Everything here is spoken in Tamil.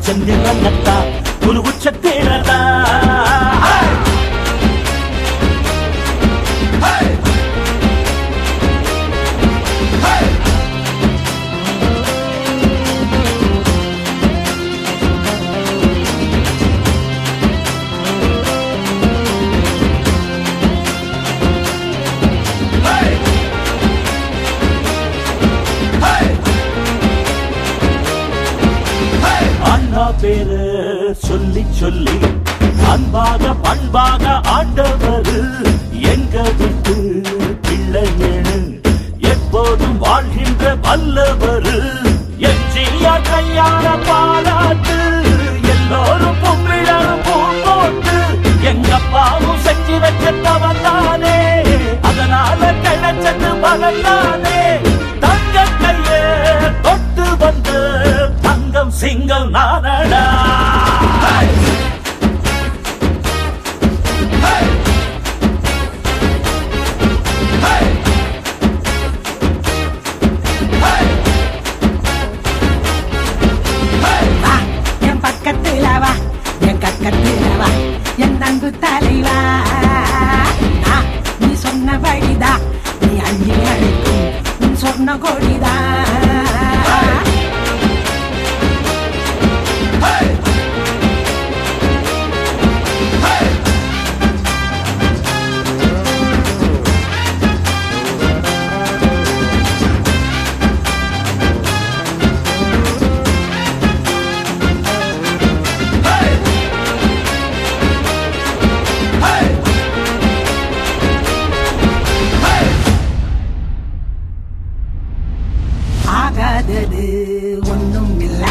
சந்திரனத்தா ஒரு உச்சத்தேரதா அண்ணா பேரு சொல்லி சொல்லி அன்பாக பண்பாக ஆண்டவர் எங்க விட்டு பிள்ளையேனு எப்போதும் வாழ்கின்ற வல்லவர் எஞ்சியார் கையான பாராட்டு எல்லோரும் பொங்கிழரும் பூங்கோட்டு எங்க அப்பாவும் செஞ்சு வச்ச தவறானே அதனால கிடைச்சது பகலானே தங்க கையே தொட்டு வந்து தங்கம் சிங்கம் நானடா வா என் பக்கத்துல வா என் கக்கத்துல வா என் அன்பு தலைவா ஆ, நீ சொன்னபடிதா நீ அள்ளி அழைக்கும் உன் சொன்ன கொடிதா ஆகாதது ஒண்ணும் இல்ல